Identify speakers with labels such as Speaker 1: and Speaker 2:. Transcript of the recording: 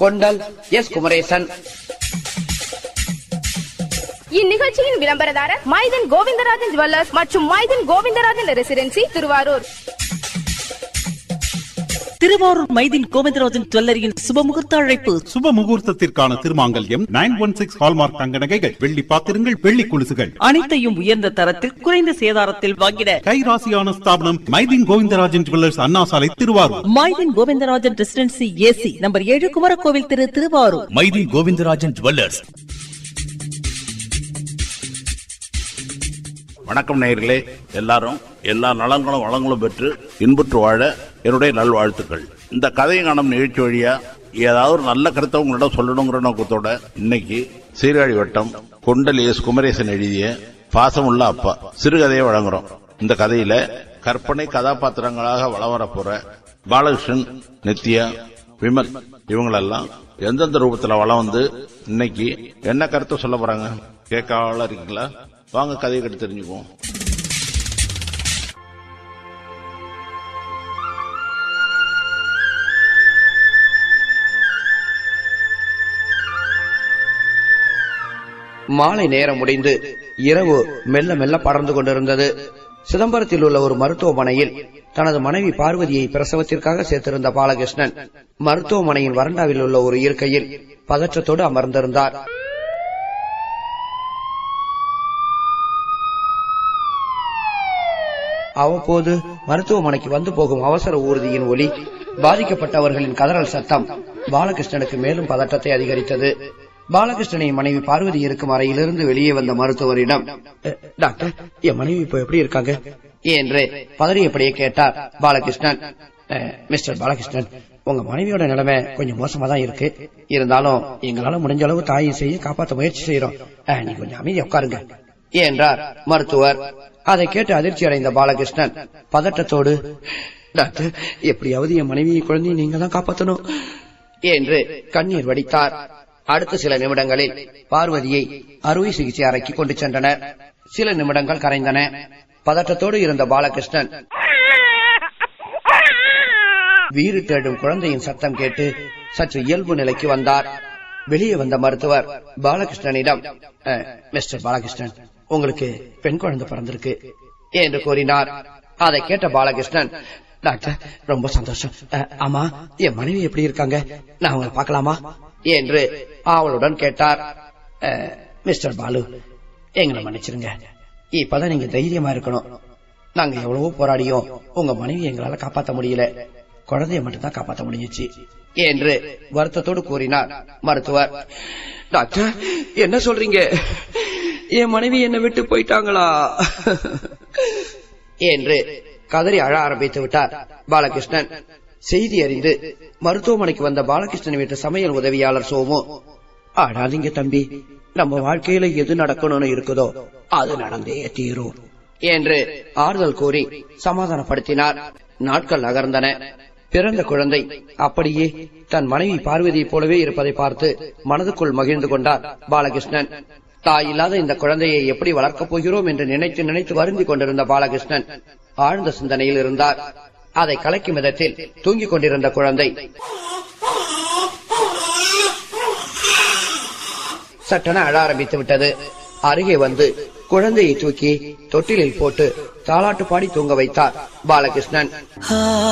Speaker 1: கொண்டல் S Kumaresan
Speaker 2: இந்நிகழ்ச்சியின் விளம்பரதாரர் மைதன் Govindarajan jewellers மற்றும் மைதன் கோவிந்தராஜன் ரெசிடென்சி திருவாரூர்
Speaker 3: திருவாரூர் மைதின் கோவிந்தராஜன் ஜுவல்லரியின் சுபமுகூர்த்த அழைப்பு
Speaker 4: சுப முகூர்த்தத்திற்கான திருமாங்கல்யம் நைன் ஒன் சிக்ஸ் ஹால்மார்க் தங்க நகைகள் வெள்ளி பாத்திரங்கள் வெள்ளி குலுசுகள்
Speaker 3: அனைத்தையும் உயர்ந்த தரத்தில் குறைந்த சேதாரத்தில் வாங்கிட
Speaker 4: கைராசியான ஸ்தாபனம் Maideen Govindarajan jewellers Anna Salai Thiruvarur
Speaker 3: Mydeen Govindarajan residency AC number ஏழு குமரகோவில் திரு திருவாரூர்
Speaker 5: மைதி கோவிந்தராஜன் ஜுவல்லர்ஸ்
Speaker 6: வணக்கம் நேயர்களே எல்லாரும் எல்லா நலங்களும் வளங்களும் பெற்று இன்புற்று வாழ என்னுடைய நல்வாழ்த்துக்கள் இந்த கதையை காணும் நிகழ்ச்சி வழியா ஏதாவது ஒரு நல்ல கருத்தை உங்களிடம் சொல்லணுங்கிற நோக்கத்தோட இன்னைக்கு சீர்காழி வட்டம் கொண்டல் எஸ் குமரேசன் எழுதிய பாசமுள்ள அப்பா சிறுகதையை வழங்குறோம் இந்த கதையில கற்பனை கதாபாத்திரங்களாக வளம் வரப் போற பாலகிருஷ்ணன் நித்யா விமல் இவங்களெல்லாம் எந்தெந்த ரூபத்துல வளம் வந்து இன்னைக்கு என்ன கருத்தை சொல்ல போறாங்க கேட்காவலா இருக்கீங்களா வாங்க கதையை கட்டு தெரிஞ்சுக்குவோம்
Speaker 1: மாலை நேரம் முடிந்து இரவு மெல்ல மெல்ல பறந்து கொண்டிருந்தது சிதம்பரத்தில் உள்ள ஒரு மருத்துவமனையில் தனது மனைவி பார்வதியை பிரசவத்திற்காக சேர்த்திருந்த பாலகிருஷ்ணன் மருத்துவமனையின் வறண்டாவில் உள்ள ஒரு இருக்கையில் பதற்றத்தோடு அமர்ந்திருந்தார் அவ்வப்போது மருத்துவமனைக்கு வந்து போகும் அவசர ஊர்தியின் ஒலி பாதிக்கப்பட்டவர்களின் கதறல் சத்தம் பாலகிருஷ்ணனுக்கு மேலும் பதற்றத்தை அதிகரித்தது பாலகிருஷ்ணனின் மனைவி பார்வதி இருக்கும் அறையிலிருந்து வெளியே வந்த மருத்துவரிடம் "அஹ், டாக்டர் என் மனைவி இப்ப எப்படி இருக்காங்க என்று பதறியபடியே கேட்டார் பாலகிருஷ்ணன் "அஹ், மிஸ்டர் பாலகிருஷ்ணன் உங்க மனைவியோட நிலைமை கொஞ்சம் மோசமா தான் இருக்கு இருந்தாலும் எங்களால முடிஞ்ச அளவு தாயை செய்ய காப்பாற்ற முயற்சி செய்யறோம் அஹ், நீ கொஞ்சம் அமைதியா உட்காருங்க என்றார் மருத்துவர் அதை கேட்டு அதிர்ச்சி அடைந்த பாலகிருஷ்ணன் பதட்டத்தோடு டாக்டர் எப்படியாவது என் மனைவி குழந்தையை நீங்க தான் காப்பாத்தணும் என்று கண்ணீர் வடித்தார் அடுத்த சில நிமிடங்களில் பார்வதியை அறுவை சிகிச்சை அறைக்கு கொண்டு சென்றனர் சில நிமிடங்கள் கரைந்தன பதட்டத்தோடு இருந்த பாலகிருஷ்ணன் வீறு தேடும் குழந்தையின் சத்தம் கேட்டு சற்று இயல்பு நிலைக்கு வந்தார் வெளியே வந்த மருத்துவர் பாலகிருஷ்ணனிடம் "அஹ், மிஸ்டர் பாலகிருஷ்ணன் உங்களுக்கு பெண் குழந்தை பிறந்திருக்கு என்று கூறினார் அதை கேட்ட பாலகிருஷ்ணன் டாக்டர் ரொம்ப சந்தோஷம் அஹ், ஆமா என் மனைவி எப்படி இருக்காங்க நான் அவங்களை பார்க்கலாமா என்று ஆவலுடன் கேட்டார் "அஹ், மிஸ்டர் பாலு எங்களை மன்னிச்சிருங்க இப்பதான் நீங்க தைரியமா இருக்கணும் நாங்க எவ்வளவோ போராடியும் உங்க மனைவி எங்களால காப்பாத்த முடியல குழந்தைய மட்டும்தான் காப்பாத்த முடிஞ்சிச்சு என்று வருத்தத்தோடு கூறினார் மருத்துவர் டாக்டர் என்ன சொல்றீங்க என் மனைவி என்னை விட்டு போயிட்டாங்களா என்று கதறி அழ ஆரம்பித்து விட்டார் பாலகிருஷ்ணன் செய்தி அறிந்து மருத்துவமனைக்கு வந்த பாலகிருஷ்ணன் வீட்டு சமையல் உதவியாளர் சோமு அழாதீங்க தம்பி நம்ம வாழ்க்கையில எது நடக்கணும்னு இருக்குதோ அது நடந்தே தீரும் என்று ஆறுதல் கூறி சமாதானப்படுத்தினார் நாட்கள் நகர்ந்தன பிறந்த குழந்தை அப்படியே தன் மனைவி பார்வதியைப் போலவே இருப்பதை பார்த்து மனதுக்குள் மகிழ்ந்து கொண்டார் பாலகிருஷ்ணன் தாய் இல்லாத இந்த குழந்தையை எப்படி வளர்க்கப் போகிறோம் என்று நினைத்து நினைத்து வருந்திக் கொண்டிருந்த பாலகிருஷ்ணன் ஆழ்ந்த சிந்தனையில் இருந்தார் அதை கலைக்கும் விதத்தில் தூங்கிக் கொண்டிருந்த குழந்தை சட்டென அழ ஆரம்பித்து விட்டது அருகே வந்து குழந்தையை தூக்கி தொட்டிலில் போட்டு தாலாட்டு பாடி தூங்க வைத்தார் பாலகிருஷ்ணன்